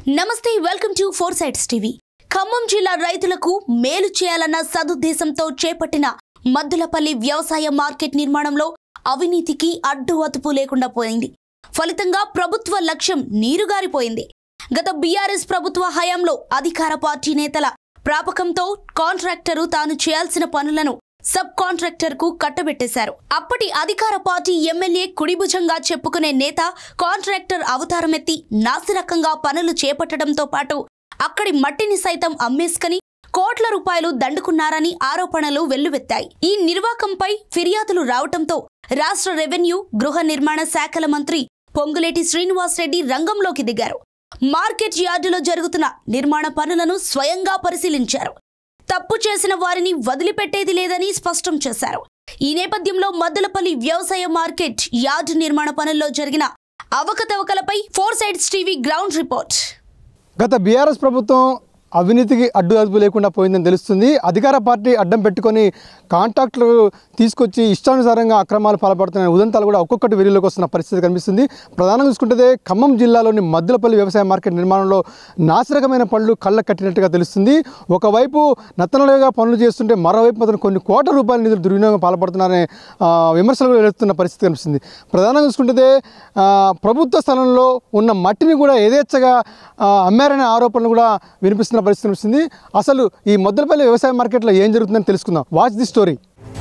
నమస్తే welcome to four sides TV Khammam జిల్లా రైతులకు మేలు చేయాలన్న సదుద్దేశంతో చేపట్టిన మద్దులపల్లి వ్యవసాయ మార్కెట్ నిర్మాణంలో అవినీతికి అడ్డు అదుపు లేకుండా పోయింది ఫలితంగా ప్రభుత్వ లక్ష్యం నీరుగారిపోయింది గత బీఆర్ఎస్ ప్రభుత్వ హయాంలో అధికార పార్టీ నేతల ప్రాపకంతో కాంట్రాక్టరు తాను చేయాల్సిన పనులను సబ్ కాంట్రాక్టర్ కు కట్టబెట్టేశారు అప్పటి అధికార పార్టీ ఎమ్మెల్యే కుడిభుజంగా చెప్పుకునే నేత కాంట్రాక్టర్ అవతారమెత్తి నాసిరకంగా పనులు చేపట్టడంతో పాటు అక్కడి మట్టిని సైతం అమ్మేసుకుని కోట్ల రూపాయలు దండుకున్నారని ఆరోపణలు వెల్లువెత్తాయి ఈ నిర్వాకంపై ఫిర్యాదులు రావటంతో రాష్ట్ర రెవెన్యూ గృహ నిర్మాణ శాఖల మంత్రి పొంగులేటి శ్రీనివాసరెడ్డి రంగంలోకి దిగారు మార్కెట్ యార్డులో జరుగుతున్న నిర్మాణ పనులను స్వయంగా పరిశీలించారు తప్పు చేసిన వారిని వదిలిపెట్టేది లేదని స్పష్టం చేశారు ఈ నేపథ్యంలో మద్దలపల్లి వ్యవసాయ మార్కెట్ యార్డు నిర్మాణ పనుల్లో జరిగిన అవకతవకలపై four sides TV ground report గత బీఆర్ఎస్ ప్రభుత్వం అవినీతికి అడ్డు అదుపు లేకుండా పోయిందని తెలుస్తుంది అధికార పార్టీ అడ్డం పెట్టుకొని కాంట్రాక్టులు తీసుకొచ్చి ఇష్టానుసారంగా అక్రమాలు పాల్పడుతున్న ఉదంతాలు కూడా ఒక్కొక్కటి వెలుగులోకి వస్తున్న పరిస్థితి కనిపిస్తుంది ప్రధానంగా చూసుకుంటే ఖమ్మం జిల్లాలోని మద్దులపల్లి వ్యవసాయ మార్కెట్ నిర్మాణంలో నాసిరకమైన పనులు కళ్ళ కట్టినట్టుగా తెలుస్తుంది ఒకవైపు నత్తనలుగా పనులు చేస్తుంటే మరోవైపు మాత్రం కొన్ని కోట్ల రూపాయల నిధులు దుర్వినియోగం పాల్పడుతున్నారనే ఆ, విమర్శలు కూడా వెలుస్తున్న పరిస్థితి కనిపిస్తుంది ప్రధానంగా చూసుకుంటే ఆ, ప్రభుత్వ స్థలంలో ఉన్న మట్టిని కూడా యథేచ్ఛగా ఆ, అమ్మారనే ఆరోపణలు కూడా వినిపిస్తున్న పరిస్థితి కనిపిస్తుంది అసలు ఈ మొదలపల్లి వ్యవసాయ మార్కెట్లో ఏం జరుగుతుందని తెలుసుకుందాం వాచ్ ది స్టోరీ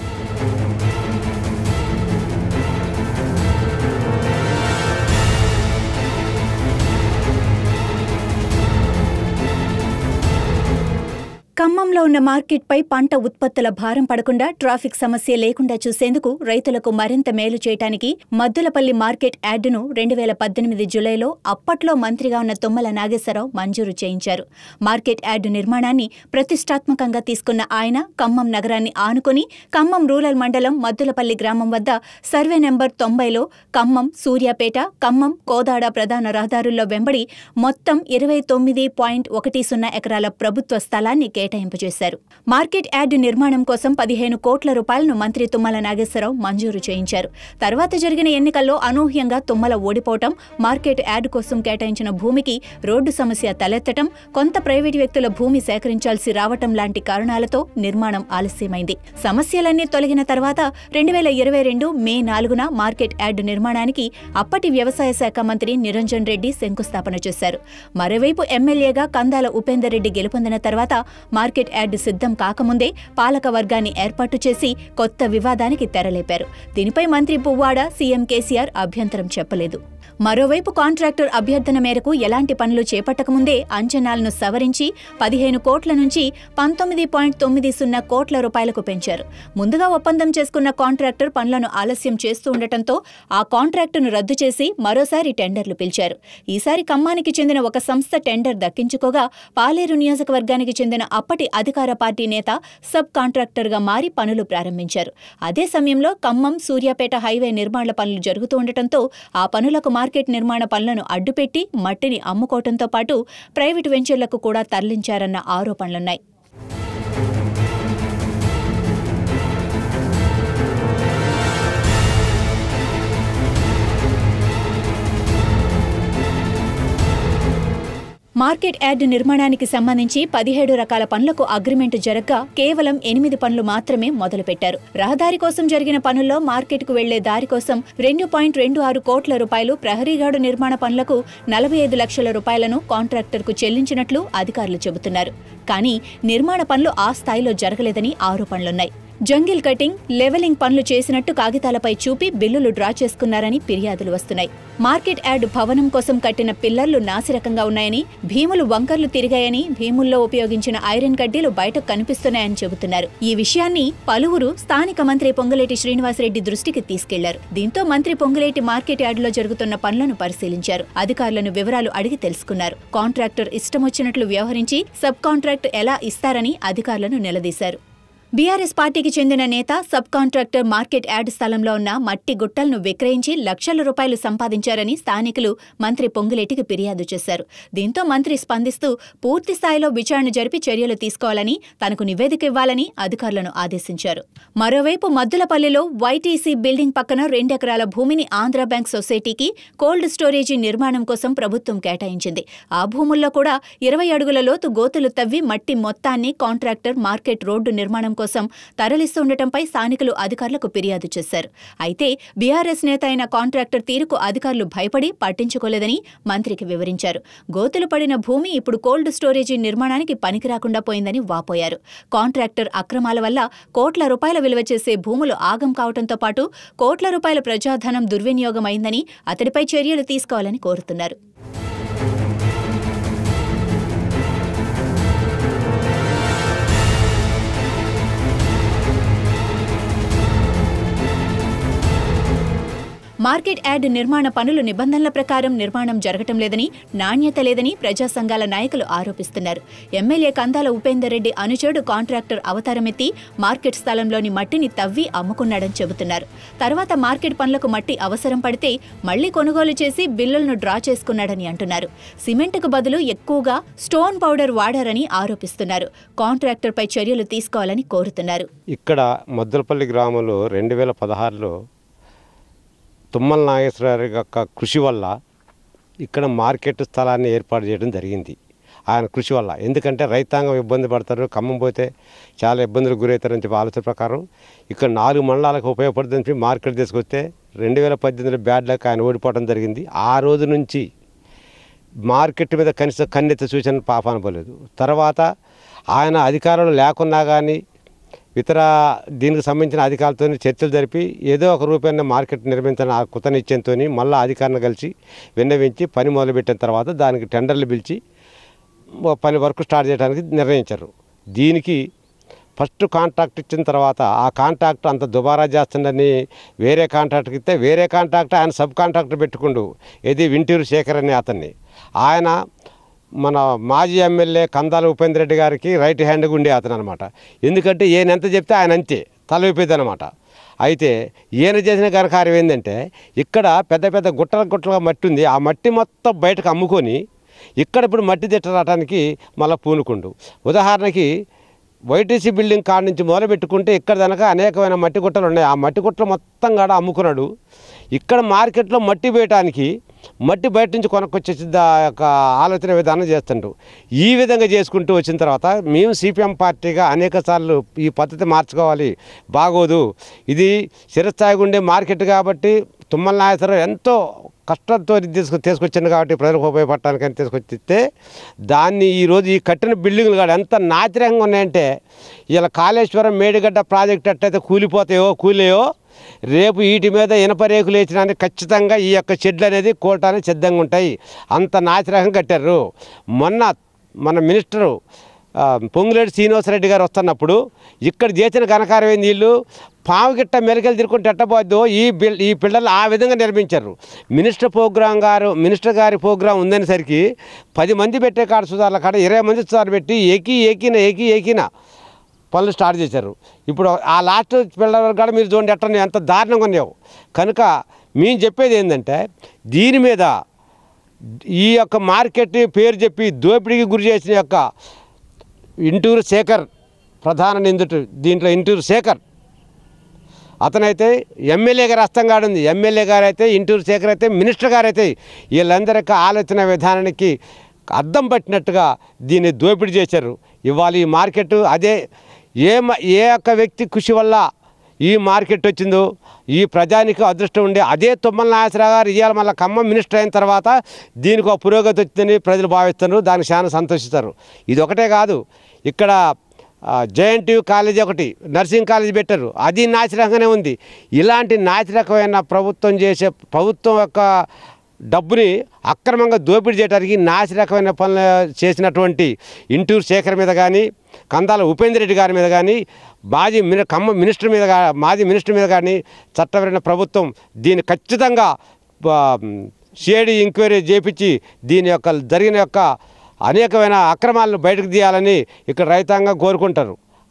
ఖమ్మంలో ఉన్న మార్కెట్పై పంట ఉత్పత్తుల భారం పడకుండా ట్రాఫిక్ సమస్య లేకుండా చూసేందుకు రైతులకు మరింత మేలు చేయటానికి మద్దులపల్లి మార్కెట్ యార్డును రెండు వేల పద్దెనిమిది జులైలో అప్పట్లో మంత్రిగా ఉన్న తుమ్మల నాగేశ్వరరావు మంజూరు చేయించారు మార్కెట్ యార్డు నిర్మాణాన్ని ప్రతిష్టాత్మకంగా తీసుకున్న ఆయన ఖమ్మం నగరాన్ని ఆనుకుని ఖమ్మం రూరల్ మండలం మద్దులపల్లి గ్రామం వద్ద సర్వే నెంబర్ తొంభైలో ఖమ్మం సూర్యాపేట ఖమ్మం కోదాడ ప్రధాన రహదారుల్లో వెంబడి మొత్తం ఇరవై తొమ్మిది పాయింట్ ఒకటి సున్నా ఎకరాల ప్రభుత్వ స్థలాన్ని కేటాయింపు చేశారు మార్కెట్ యార్డు నిర్మాణం కోసం పదిహేను కోట్ల రూపాయలను మంత్రి తుమ్మల నాగేశ్వరరావు మంజూరు చేయించారు తర్వాత జరిగిన ఎన్నికల్లో అనూహ్యంగా తుమ్మల ఓడిపోవటం మార్కెట్ యార్డు కోసం కేటాయించిన భూమికి రోడ్డు సమస్య తలెత్తటం కొంత ప్రైవేటు వ్యక్తుల భూమి సేకరించాల్సి రావటం లాంటి కారణాలతో నిర్మాణం ఆలస్యమైంది సమస్యలన్నీ తొలగిన తర్వాత రెండు వేల ఇరవై రెండు మే నాలుగున మార్కెట్ యార్డు నిర్మాణానికి అప్పటి వ్యవసాయ శాఖ మంత్రి నిరంజన్ రెడ్డి శంకుస్థాపన చేశారు మరోవైపు ఎమ్మెల్యేగా కందాల ఉపేందర్ రెడ్డి గెలుపొందిన తర్వాత మార్కెట్ యార్డు సిద్ధం కాకముందే పాలక వర్గాన్ని ఏర్పాటు చేసి కొత్త వివాదానికి తెరలేపారు దీనిపై మంత్రి పువ్వాడ సీఎం కేసీఆర్ అభ్యంతరం చెప్పలేదు మరోవైపు కాంట్రాక్టర్ అభ్యర్థన మేరకు ఎలాంటి పనులు చేపట్టకముందే అంచనాలను సవరించి పదిహేను కోట్ల నుంచి పంతొమ్మిది పాయింట్ తొమ్మిది సున్నా కోట్ల రూపాయలకు పెంచారు ముందుగా ఒప్పందం చేసుకున్న కాంట్రాక్టర్ పనులను ఆలస్యం చేస్తూ ఉండటంతో ఆ కాంట్రాక్టును రద్దు చేసి మరోసారి టెండర్లు పిలిచారు ఈసారి ఖమ్మానికి చెందిన ఒక సంస్థ టెండర్ దక్కించుకోగా పాలేరు నియోజకవర్గానికి చెందిన అప్పటి అధికార పార్టీ నేత సబ్ కాంట్రాక్టర్గా మారి పనులు ప్రారంభించారు అదే సమయంలో ఖమ్మం సూర్యాపేట హైవే నిర్మాణ పనులు జరుగుతూ ఉండటంతో ఆ పనులకు మార్కెట్ నిర్మాణ పనులను అడ్డుపెట్టి మట్టిని అమ్ముకోవడంతో పాటు ప్రైవేటు వెంచర్లకు కూడా తరలించారన్న ఆరోపణలున్నాయి మార్కెట్ యార్డు నిర్మాణానికి సంబంధించి పదిహేడు రకాల పనులకు అగ్రిమెంట్ జరగ్గా కేవలం ఎనిమిది పనులు మాత్రమే మొదలుపెట్టారు రహదారి కోసం జరిగిన పనుల్లో మార్కెట్కు వెళ్లే దారి కోసం రెండు పాయింట్ రెండు ఆరు కోట్ల రూపాయలు ప్రహరీగాడు నిర్మాణ పనులకు నలభై ఐదు లక్షల రూపాయలను కాంట్రాక్టర్కు చెల్లించినట్లు అధికారులు చెబుతున్నారు కానీ నిర్మాణ పనులు ఆ స్థాయిలో జరగలేదని ఆరోపణలున్నాయి జంగిల్ కటింగ్ లెవెలింగ్ పనులు చేసినట్టు కాగితాలపై చూపి బిల్లులు డ్రా చేసుకున్నారని ఫిర్యాదులు వస్తున్నాయి మార్కెట్ యార్డ్ భవనం కోసం కట్టిన పిల్లర్లు నాసిరకంగా ఉన్నాయని భీములు వంకర్లు తిరిగాయని భీముల్లో ఉపయోగించిన ఐరన్ కడ్డీలు బయటకు కనిపిస్తున్నాయని చెబుతున్నారు ఈ విషయాన్ని పలువురు స్థానిక మంత్రి పొంగులేటి శ్రీనివాసరెడ్డి దృష్టికి తీసుకెళ్లారు దీంతో మంత్రి పొంగులేటి మార్కెట్ యార్డులో జరుగుతున్న పనులను పరిశీలించారు అధికారులను వివరాలు అడిగి తెలుసుకున్నారు కాంట్రాక్టర్ ఇష్టమొచ్చినట్లు వ్యవహరించి సబ్ కాంట్రాక్ట్ ఎలా ఇస్తారని అధికారులను నిలదీశారు బీఆర్ఎస్ పార్టీకి చెందిన నేత సబ్ కాంట్రాక్టర్ మార్కెట్ యార్డ్ స్థలంలో ఉన్న మట్టి గుట్టలను విక్రయించి లక్షల రూపాయలు సంపాదించారని స్థానికులు మంత్రి పొంగులేటికి ఫిర్యాదు చేశారు దీంతో మంత్రి స్పందిస్తూ పూర్తి స్థాయిలో విచారణ జరిపి చర్యలు తీసుకోవాలని తనకు నివేదిక ఇవ్వాలని అధికారులను ఆదేశించారు మరోవైపు మద్దులపల్లిలో వైటీసీ బిల్డింగ్ పక్కన రెండెకరాల భూమిని ఆంధ్ర బ్యాంక్ సొసైటీకి కోల్డ్ స్టోరేజీ నిర్మాణం కోసం ప్రభుత్వం కేటాయించింది ఆ భూముల్లో కూడా ఇరవై అడుగుల లోతు గోతులు తవ్వి మట్టి మొత్తాన్ని కాంట్రాక్టర్ మార్కెట్ రోడ్డు నిర్మాణం కోసం తరలిస్తుండటంపై స్థానికులు అధికారులకు ఫిర్యాదు చేశారు అయితే బీఆర్ఎస్ నేత అయిన కాంట్రాక్టర్ తీరుకు అధికారులు భయపడి పట్టించుకోలేదని మంత్రికి వివరించారు గోతులు పడిన భూమి ఇప్పుడు కోల్డ్ స్టోరేజీ నిర్మాణానికి పనికిరాకుండా పోయిందని వాపోయారు కాంట్రాక్టర్ అక్రమాల వల్ల కోట్ల రూపాయల విలువ చేసే భూములు ఆగం కావడంతో పాటు కోట్ల రూపాయల ప్రజాధనం దుర్వినియోగమైందని అతడిపై చర్యలు తీసుకోవాలని కోరుతున్నారు మార్కెట్ యార్డ్ నిర్మాణ పనులు నిబంధనల ప్రకారం నిర్మాణం జరగటం లేదని నాణ్యత లేదని ప్రజా సంఘాల నాయకులు ఆరోపిస్తున్నారు ఎమ్మెల్యే కందాల ఉపేందర్ రెడ్డి అనుచరుడు కాంట్రాక్టర్ అవతారమెత్తి మార్కెట్ స్థలంలోని మట్టిని తవ్వి అమ్ముకున్నాడని చెబుతున్నారు తర్వాత మార్కెట్ పనులకు మట్టి అవసరం పడితే మళ్లీ కొనుగోలు చేసి బిల్లులను డ్రా చేసుకున్నాడని అంటున్నారు సిమెంట్కు బదులు ఎక్కువగా స్టోన్ పౌడర్ వాడారని ఆరోపిస్తున్నారు కాంట్రాక్టర్పై చర్యలు తీసుకోవాలని కోరుతున్నారు ఇక్కడ మద్దులపల్లి గ్రామంలో రెండు వేల పదహారులో తుమ్మల నాగేశ్వరరావు యొక్క కృషి వల్ల ఇక్కడ మార్కెట్ స్థలాన్ని ఏర్పాటు చేయడం జరిగింది ఆయన కృషి వల్ల ఎందుకంటే రైతాంగం ఇబ్బంది పడతారు ఖమ్మం పోతే చాలా ఇబ్బందులకు గురవుతారని చెప్పి ఆలోచన ప్రకారం ఇక్కడ నాలుగు మండలాలకు ఉపయోగపడుతుందని చెప్పి మార్కెట్ తీసుకొస్తే రెండు వేల పద్దెనిమిదిలో బ్యాడ్ లక్ ఆయన ఓడిపోవడం జరిగింది ఆ రోజు నుంచి మార్కెట్ మీద కనీసం కన్నెత్తి సూచన పాపాన పోలేదు తర్వాత ఆయన అధికారంలో లేకున్నా కానీ ఇతర దీనికి సంబంధించిన అధికారులతో చర్చలు జరిపి ఏదో ఒక రూపాయన మార్కెట్ నిర్మించిన ఆ కుత నిశ్చయంతో మళ్ళీ అధికారులను కలిసి విన్నవించి పని మొదలుపెట్టిన తర్వాత దానికి టెండర్లు పిలిచి ఓ పని వర్క్ స్టార్ట్ చేయడానికి నిర్ణయించారు దీనికి ఫస్ట్ కాంట్రాక్ట్ ఇచ్చిన తర్వాత ఆ కాంట్రాక్ట్ అంత దుబారా చేస్తుందని వేరే కాంట్రాక్ట్కి ఇస్తే వేరే కాంట్రాక్ట్ ఆయన సబ్ కాంట్రాక్టర్ పెట్టుకుండు ఇది వింటూరు శేఖర్ అనే అతన్ని ఆయన మన మాజీ ఎమ్మెల్యే కందాల ఉపేంద్ర రెడ్డి గారికి రైట్ హ్యాండ్గా ఉండే అతను అనమాట ఎందుకంటే ఈయన ఎంత చెప్తే ఆయన అంతే తల అనమాట అయితే ఈయన చేసిన ఘనకార్యం ఏంటంటే ఇక్కడ పెద్ద పెద్ద గుట్టల గుట్టలుగా మట్టి ఉంది ఆ మట్టి మొత్తం బయటకు అమ్ముకొని ఇక్కడ ఇప్పుడు మట్టి తిట్టడానికి మళ్ళీ పూనుకుండు ఉదాహరణకి వైటీసీ బిల్డింగ్ కాడ నుంచి మొదలు పెట్టుకుంటే ఇక్కడ కనుక అనేకమైన మట్టి గుట్టలు ఉన్నాయి ఆ మట్టి గుట్టలు మొత్తం కాడ అమ్ముకున్నాడు ఇక్కడ మార్కెట్లో మట్టి వేయటానికి మట్టి బయట నుంచి కొనుక్కొచ్చేసి దా యొక్క ఆలోచన విధానం చేస్తుండ్రు ఈ విధంగా చేసుకుంటూ వచ్చిన తర్వాత మేము సిపిఎం పార్టీగా అనేక సార్లు ఈ పద్ధతి మార్చుకోవాలి బాగోదు ఇది చిరస్థాయిగా ఉండే మార్కెట్ కాబట్టి తుమ్మల నాగేశ్వరరావు ఎంతో కష్టంతో తీసుకు తీసుకొచ్చింది కాబట్టి ప్రజలకు ఉపయోగపడటానికి అని తీసుకొచ్చిస్తే దాన్ని ఈరోజు ఈ కట్టిన బిల్డింగ్లు కూడా ఎంత నాతిరంగా ఉన్నాయంటే ఇలా కాళేశ్వరం మేడిగడ్డ ప్రాజెక్ట్ ఎట్టయితే కూలిపోతాయో కూలేయో రేపు వీటి మీద ఇనప రేకులు వేసినానికి ఖచ్చితంగా ఈ యొక్క షెడ్లు అనేది కోటానికి సిద్ధంగా ఉంటాయి అంత నాచిరకంగా కట్టారు మొన్న మన మినిస్టరు ఆ, పొంగులేటి శ్రీనివాసరెడ్డి గారు వస్తున్నప్పుడు ఇక్కడ చేసిన ఘనకార్యం వీళ్ళు పాము గిట్ట మెలికలు తిరుక్కుంటే ఎట్టబోద్దో ఈ బిల్ ఈ పిల్లలు ఆ విధంగా నిర్మించారు మినిస్టర్ ప్రోగ్రాం గారు మినిస్టర్ గారి ప్రోగ్రాం ఉందనేసరికి పది మంది పెట్టే కాడ సుధారుల కాడ ఇరవై మంది సుధారు పెట్టి ఏకీ ఏకిన ఏకీ ఏకిన పనులు స్టార్ట్ చేశారు ఇప్పుడు ఆ లాస్ట్ పిల్లల కాడ మీరు చూడండి ఎట్ట ఎంత దారుణంగా ఉన్నావు కనుక మేము చెప్పేది ఏంటంటే దీని మీద ఈ యొక్క మార్కెట్ పేరు చెప్పి దోపిడీకి గురి చేసిన యొక్క ఇంటూరు శేఖర్ ప్రధాన నిందితుడు దీంట్లో ఇంటూరు శేఖర్ అతనైతే ఎమ్మెల్యే గారు అస్తంగాడు ఉంది ఎమ్మెల్యే గారు అయితే ఇంటూరు శేఖర్ అయితే మినిస్టర్ గారు అయితే వీళ్ళందరి యొక్క ఆలోచన విధానానికి అద్దం పట్టినట్టుగా దీన్ని దోపిడీ చేశారు ఇవాళ ఈ మార్కెట్ అదే ఏ మ- ఏ ఒక్క వ్యక్తి కృషి వల్ల ఈ మార్కెట్ వచ్చిందో ఈ ప్రజానికి అదృష్టం ఉండే అదే తుమ్మల నాగేశ్వరరావు గారు ఇవాళ మళ్ళీ ఖమ్మం మినిస్టర్ అయిన తర్వాత దీనికి ఒక పురోగతి వచ్చిందని ప్రజలు భావిస్తున్నారు దానికి చాలా సంతోషిస్తారు ఇది ఒకటే కాదు ఇక్కడ జేఎన్టీ కాలేజీ ఒకటి నర్సింగ్ కాలేజీ పెట్టారు అది నాచిరకంగానే ఉంది ఇలాంటి నాచిరకమైన ప్రభుత్వం చేసే ప్రభుత్వం యొక్క డబ్బుని అక్రమంగా దోపిడీ చేయడానికి నాసిరకమైన పనులు చేసినటువంటి ఇంటూరు శేఖర్ మీద కానీ కందాల ఉపేంద్ర రెడ్డి గారి మీద కానీ మాజీ మిని ఖమ్మం మినిస్టర్ మీద గా మాజీ మినిస్టర్ మీద కానీ చట్టపరమైన ప్రభుత్వం దీన్ని ఖచ్చితంగా సిఐడి ఎంక్వైరీ చేపించి దీని యొక్క జరిగిన యొక్క అనేకమైన అక్రమాలను బయటకు తీయాలని ఇక్కడ రైతాంగం కోరుకుంటారు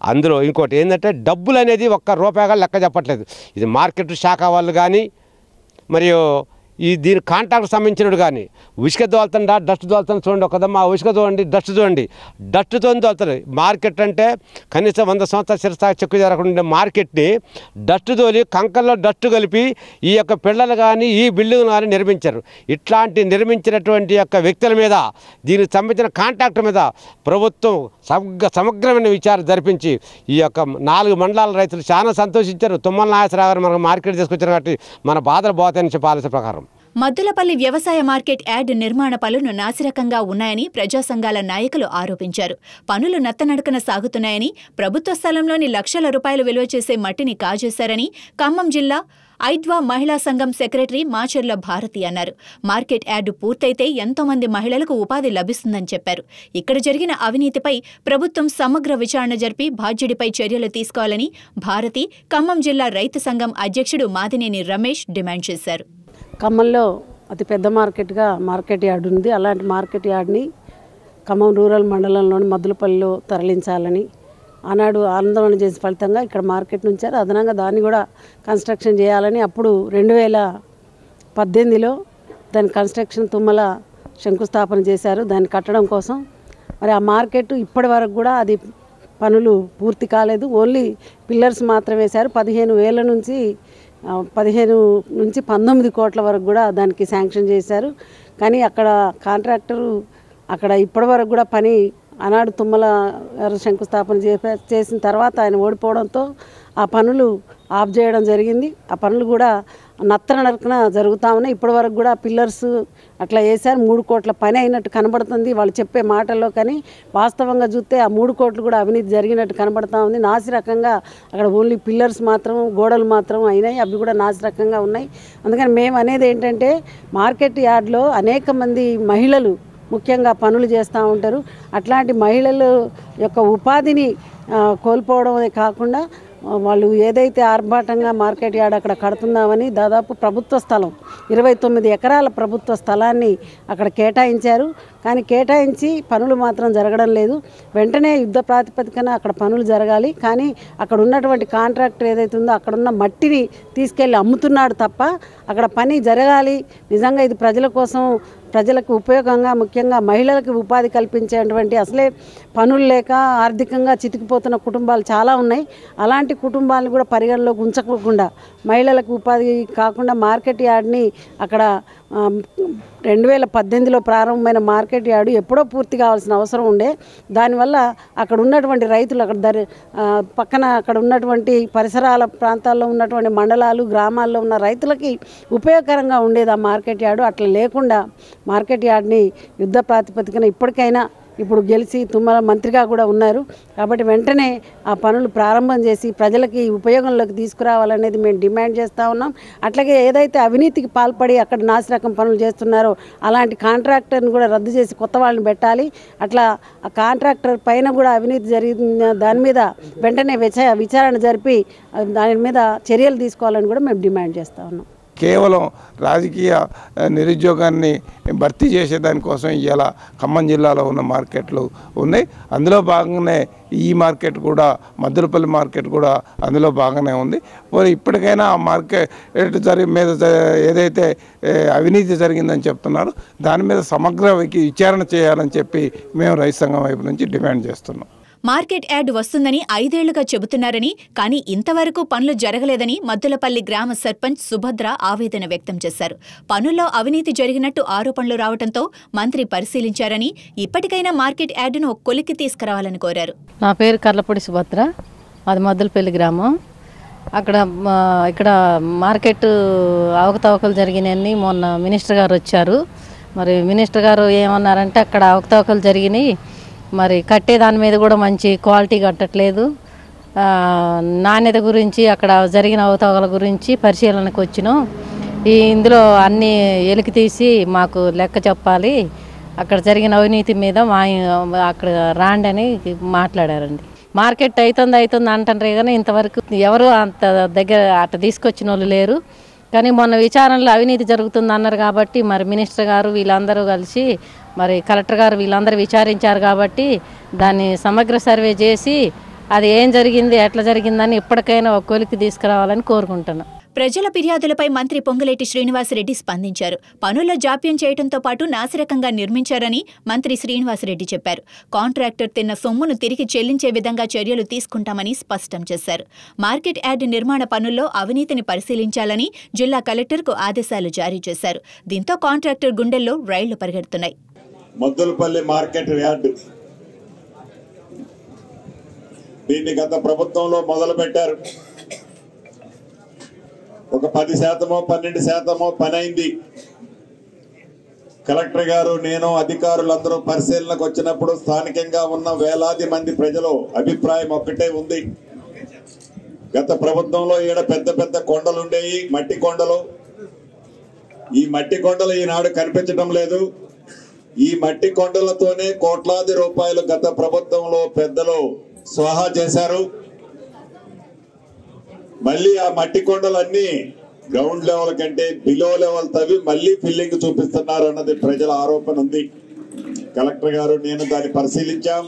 అందులో ఇంకోటి ఏంటంటే డబ్బులు అనేది ఒక్క రూపాయిగా లెక్క చెప్పట్లేదు ఇది మార్కెట్ శాఖ వాళ్ళు కానీ మరియు ఈ దీని కాంట్రాక్ట్ సంబంధించినడు కానీ ఉసుక దోలుతుందా డస్ట్ దోలుతుంది చూడండి ఒకదమ్మా ఉసుక చూడండి డస్ట్ చూడండి డస్ట్తో దోలుతుంది మార్కెట్ అంటే కనీసం వంద సంవత్సరాల చిరస్థా చెక్కు జరగకుండా ఉండే మార్కెట్ని డస్ట్ తోలి కంకల్లో డస్ట్ కలిపి ఈ యొక్క పిల్లలు కానీ ఈ బిల్డింగ్ కానీ నిర్మించారు ఇట్లాంటి నిర్మించినటువంటి యొక్క వ్యక్తుల మీద దీనికి సంబంధించిన కాంట్రాక్ట్ మీద ప్రభుత్వం సమగ్ర సమగ్రమైన విచారణ జరిపించి ఈ యొక్క నాలుగు మండలాల రైతులు చాలా సంతోషించారు తుమ్మల నాగేశ్వరరావు గారు మనకు మార్కెట్ తీసుకొచ్చారు కాబట్టి మన బాధలు పోతాయని చెప్పి ఆలోచన ప్రకారం మద్దులపల్లి వ్యవసాయ మార్కెట్ యార్డ్ నిర్మాణ పనులు నాసిరకంగా ఉన్నాయని ప్రజా సంఘాల నాయకులు ఆరోపించారు పనులు నత్తనడకన సాగుతున్నాయని ప్రభుత్వ స్థలంలోని లక్షల రూపాయలు విలువ చేసే మట్టిని కాజేశారని ఖమ్మం జిల్లా ఐద్వా మహిళా సంఘం సెక్రటరీ మాచర్ల భారతి అన్నారు మార్కెట్ యార్డు పూర్తయితే ఎంతో మంది మహిళలకు ఉపాధి లభిస్తుందని చెప్పారు ఇక్కడ జరిగిన అవినీతిపై ప్రభుత్వం సమగ్ర విచారణ జరిపి బాధ్యుడిపై చర్యలు తీసుకోవాలని భారతి ఖమ్మం జిల్లా రైతు సంఘం అధ్యక్షుడు మాదినేని రమేష్ డిమాండ్ చేశారు ఖమ్మంలో అతి పెద్ద మార్కెట్గా మార్కెట్ యార్డ్ ఉంది అలాంటి మార్కెట్ యార్డ్ని ఖమ్మం రూరల్ మండలంలోని మద్దులపల్లిలో తరలించాలని ఆనాడు ఆందోళన చేసిన ఫలితంగా ఇక్కడ మార్కెట్ నుంచారు అదనంగా దాన్ని కూడా కన్స్ట్రక్షన్ చేయాలని అప్పుడు రెండు వేల పద్దెనిమిదిలో దాని కన్స్ట్రక్షన్ తుమ్మల శంకుస్థాపన చేశారు దాన్ని కట్టడం కోసం మరి ఆ మార్కెట్ ఇప్పటి వరకు కూడా అది పనులు పూర్తి కాలేదు ఓన్లీ పిల్లర్స్ మాత్రమే వేశారు పదిహేను వేల నుంచి ఆ, పదిహేను నుంచి పంతొమ్మిది కోట్ల వరకు కూడా దానికి శాంక్షన్ చేశారు కానీ అక్కడ కాంట్రాక్టరు అక్కడ ఇప్పటివరకు కూడా పని ఆనాడు తుమ్మల గారు శంకుస్థాపన చేప- చేసిన తర్వాత ఆయన ఓడిపోవడంతో ఆ పనులు ఆఫ్ చేయడం జరిగింది ఆ పనులు కూడా నత్తన నరకన జరుగుతూ ఉన్నాయి ఇప్పటి వరకు కూడా పిల్లర్స్ అట్లా వేశారు మూడు కోట్ల పని అయినట్టు కనబడుతుంది వాళ్ళు చెప్పే మాటల్లో కానీ వాస్తవంగా చూస్తే ఆ మూడు కోట్లు కూడా అవినీతి జరిగినట్టు కనబడతా ఉంది నాసి రకంగా అక్కడ ఓన్లీ పిల్లర్స్ మాత్రం గోడలు మాత్రం అయినాయి అవి కూడా నాసి రకంగా ఉన్నాయి అందుకని మేము అనేది ఏంటంటే మార్కెట్ యార్డ్లో అనేక మంది మహిళలు ముఖ్యంగా పనులు చేస్తూ ఉంటారు అట్లాంటి మహిళల యొక్క ఉపాధిని ఆ, కోల్పోవడమే కాకుండా ఆ, వాళ్ళు ఏదైతే ఆర్భాటంగా మార్కెట్ యార్డ్ అక్కడ కడుతున్నామని దాదాపు ప్రభుత్వ స్థలం ఇరవై తొమ్మిది ఎకరాల ప్రభుత్వ స్థలాన్ని అక్కడ కేటాయించారు కానీ కేటాయించి పనులు మాత్రం జరగడం లేదు వెంటనే యుద్ధ ప్రాతిపదికన అక్కడ పనులు జరగాలి కానీ అక్కడ ఉన్నటువంటి కాంట్రాక్టర్ ఏదైతే ఉందో అక్కడ ఉన్న మట్టిని తీసుకెళ్ళి అమ్ముతున్నాడు తప్ప అక్కడ పని జరగాలి నిజంగా ఇది ప్రజల కోసం ప్రజలకు ఉపయోగంగా ముఖ్యంగా మహిళలకు ఉపాధి కల్పించేటువంటి అసలే పనులు లేక ఆర్థికంగా చితికిపోతున్న కుటుంబాలు చాలా ఉన్నాయి అలాంటి కుటుంబాలను కూడా పరిగణలోకి ఉంచకుండా మహిళలకు ఉపాధి కాకుండా మార్కెట్ యార్డ్ని అక్కడ రెండు వేల పద్దెనిమిదిలో ప్రారంభమైన మార్కెట్ యార్డు ఎప్పుడో పూర్తి కావాల్సిన అవసరం ఉండే దానివల్ల అక్కడ ఉన్నటువంటి రైతులు అక్కడ దరి ఆ, పక్కన అక్కడ ఉన్నటువంటి పరిసరాల ప్రాంతాల్లో ఉన్నటువంటి మండలాలు గ్రామాల్లో ఉన్న రైతులకి ఉపయోగకరంగా ఉండేది ఆ మార్కెట్ యార్డు అట్లా లేకుండా మార్కెట్ యార్డ్ని యుద్ధ ప్రాతిపదికన ఇప్పటికైనా ఇప్పుడు గెలిచి తుమ్మల మంత్రిగా కూడా ఉన్నారు కాబట్టి వెంటనే ఆ పనులు ప్రారంభం చేసి ప్రజలకి ఉపయోగంలోకి తీసుకురావాలనేది మేము డిమాండ్ చేస్తూ ఉన్నాం అట్లాగే ఏదైతే అవినీతికి పాల్పడి అక్కడ నాసిరకం పనులు చేస్తున్నారో అలాంటి కాంట్రాక్టర్ని కూడా రద్దు చేసి కొత్త వాళ్ళని పెట్టాలి అట్లా ఆ కాంట్రాక్టర్ పైన కూడా అవినీతి జరిగిన దాని మీద వెంటనే విచ విచారణ జరిపి ఆ, దాని మీద చర్యలు తీసుకోవాలని కూడా మేము డిమాండ్ చేస్తూ ఉన్నాం కేవలం రాజకీయ ఆ, నిరుద్యోగాన్ని భర్తీ చేసే దానికోసం ఇవాళ ఖమ్మం జిల్లాలో ఉన్న మార్కెట్లు ఉన్నాయి అందులో భాగంగానే ఈ మార్కెట్ కూడా మద్దులపల్లి మార్కెట్ కూడా అందులో భాగంగానే ఉంది మరి ఇప్పటికైనా ఆ మార్కెట్ జరి మీద జ- ఏదైతే ఏ, అవినీతి జరిగిందని చెప్తున్నారు దాని మీద సమగ్ర వికి- విచారణ చేయాలని చెప్పి మేము రైతు సంఘం వైపు నుంచి డిమాండ్ చేస్తున్నాం మార్కెట్ యార్డ్ వస్తుందని ఐదేళ్లుగా చెబుతున్నారని కానీ ఇంతవరకు పనులు జరగలేదని మద్దులపల్లి గ్రామ సర్పంచ్ సుభద్ర ఆవేదన వ్యక్తం చేశారు పనుల్లో అవినీతి జరిగినట్టు ఆరోపణలు రావడంతో మంత్రి పరిశీలించారని ఇప్పటికైనా మార్కెట్ యార్డును ఒక కొలిక్కి తీసుకురావాలని కోరారు నా పేరు కర్లపూడి సుభద్ర అది మద్దులపల్లి గ్రామం అక్కడ మా- ఇక్కడ మార్కెట్ అవకతవకలు జరిగినాయని మొన్న మినిస్టర్ గారు వచ్చారు మరి మినిస్టర్ గారు ఏమన్నారంటే అక్కడ అవకతవకలు జరిగినాయి మరి కట్టే దాని మీద కూడా మంచి క్వాలిటీ కట్టట్లేదు ఆ, నాణ్యత గురించి అక్కడ జరిగిన అవతవకల గురించి పరిశీలనకు వచ్చినాం ఈ ఇందులో అన్ని ఎలికి తీసి మాకు లెక్క చెప్పాలి అక్కడ జరిగిన అవినీతి మీద మా అక్కడ రాండి అని మాట్లాడారండి మార్కెట్ అవుతుంది అవుతుంది అంటారే కానీ ఇంతవరకు ఎవరు అంత దగ్గర అట్ట తీసుకొచ్చిన వాళ్ళు లేరు కానీ మొన్న విచారణలో అవినీతి జరుగుతుంది అన్నారు కాబట్టి మరి మినిస్టర్ గారు వీళ్ళందరూ కలిసి మరి కలెక్టర్ గారు వీళ్ళందరూ విచారించారు కాబట్టి దాన్ని సమగ్ర సర్వే చేసి అది ఏం జరిగింది ఎట్లా జరిగిందని ఇప్పటికైనా ఒక కొలికి తీసుకురావాలని కోరుకుంటున్నాను ప్రజల ఫిర్యాదులపై మంత్రి పొంగులేటి శ్రీనివాసరెడ్డి స్పందించారు పనుల్లో జాప్యం చేయడంతో పాటు నాసిరకంగా నిర్మించారని మంత్రి శ్రీనివాసరెడ్డి చెప్పారు కాంట్రాక్టర్ తిన్న సొమ్మును తిరిగి చెల్లించే విధంగా చర్యలు తీసుకుంటామని స్పష్టం చేశారు మార్కెట్ యార్డ్ నిర్మాణ పనుల్లో అవినీతిని పరిశీలించాలని జిల్లా కలెక్టర్కు ఆదేశాలు జారీ చేశారు దీంతో కాంట్రాక్టర్ గుండెల్లో రైళ్లు పరిగెడుతున్నాయి మద్దులపల్లి మార్కెట్ యార్డ్ దీన్ని గత ప్రభుత్వంలో మొదలు పెట్టారు ఒక పది శాతమో పన్నెండు శాతమో పని అయింది కలెక్టర్ గారు నేను అధికారులందరూ పరిశీలనకు వచ్చినప్పుడు స్థానికంగా ఉన్న వేలాది మంది ప్రజలు అభిప్రాయం ఒక్కటే ఉంది గత ప్రభుత్వంలో ఈడ పెద్ద పెద్ద కొండలు ఉండేవి మట్టి కొండలు ఈ మట్టి కొండలు ఈనాడు కనిపించడం లేదు ఈ మట్టి కొండలతోనే కోట్లాది రూపాయలు గత ప్రభుత్వంలో పెద్దలు స్వాహా చేశారు మళ్ళీ ఆ మట్టి కొండలన్నీ గ్రౌండ్ లెవెల్ కంటే బిలో లెవెల్ తవ్వి మళ్ళీ ఫిల్లింగ్ చూపిస్తున్నారు అన్నది ప్రజల ఆరోపణ ఉంది కలెక్టర్ గారు నేను దాన్ని పరిశీలించాం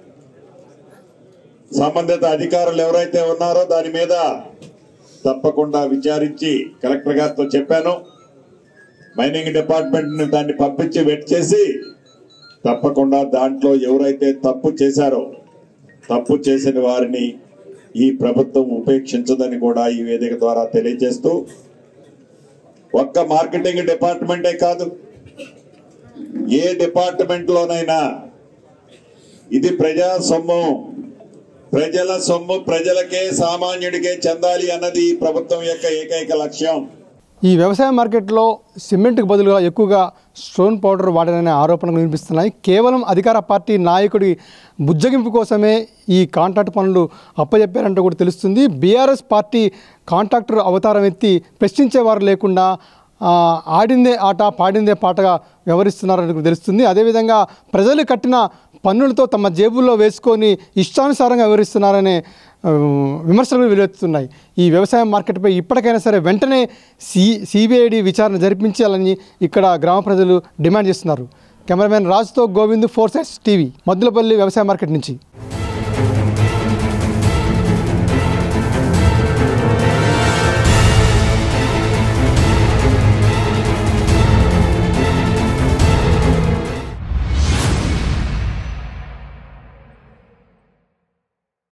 సంబంధిత అధికారులు ఎవరైతే ఉన్నారో దాని మీద తప్పకుండా విచారించి కలెక్టర్ గారితో చెప్పాను మైనింగ్ డిపార్ట్మెంట్ ని దాన్ని పంపించి వెట్ చేసి తప్పకుండా దాంట్లో ఎవరైతే తప్పు చేశారో తప్పు చేసిన వారిని ఈ ప్రభుత్వం ఉపేక్షించదని కూడా ఈ వేదిక ద్వారా తెలియజేస్తూ ఒక్క మార్కెటింగ్ డిపార్ట్మెంటే కాదు ఏ డిపార్ట్మెంట్ లోనైనా ఇది ప్రజా సొమ్ము ప్రజల సొమ్ము ప్రజలకే సామాన్యుడికే చెందాలి అన్నది ఈ ప్రభుత్వం యొక్క ఏకైక లక్ష్యం ఈ వ్యవసాయ మార్కెట్లో సిమెంట్కి బదులుగా ఎక్కువగా స్టోన్ పౌడర్ వాడారనే ఆరోపణలు వినిపిస్తున్నాయి కేవలం అధికార పార్టీ నాయకుడి బుజ్జగింపు కోసమే ఈ కాంట్రాక్ట్ పనులు అప్పచెప్పారంటూ కూడా తెలుస్తుంది బీఆర్ఎస్ పార్టీ కాంట్రాక్టర్ అవతారం ఎత్తి ప్రశ్నించేవారు లేకుండా ఆ, ఆడిందే ఆట పాడిందే పాటగా వ్యవహరిస్తున్నారని కూడా తెలుస్తుంది అదేవిధంగా ప్రజలు కట్టిన పన్నులతో తమ జేబుల్లో వేసుకొని ఇష్టానుసారంగా వ్యవహరిస్తున్నారనే ఆ, విమర్శలు వెలువెత్తుతున్నాయి ఈ వ్యవసాయ మార్కెట్పై ఇప్పటికైనా సరే వెంటనే సి సిబిఐడి విచారణ జరిపించాలని ఇక్కడ గ్రామ ప్రజలు డిమాండ్ చేస్తున్నారు కెమెరామెన్ రాజుతో Govind four sides TV Maddulapalli వ్యవసాయ మార్కెట్ నుంచి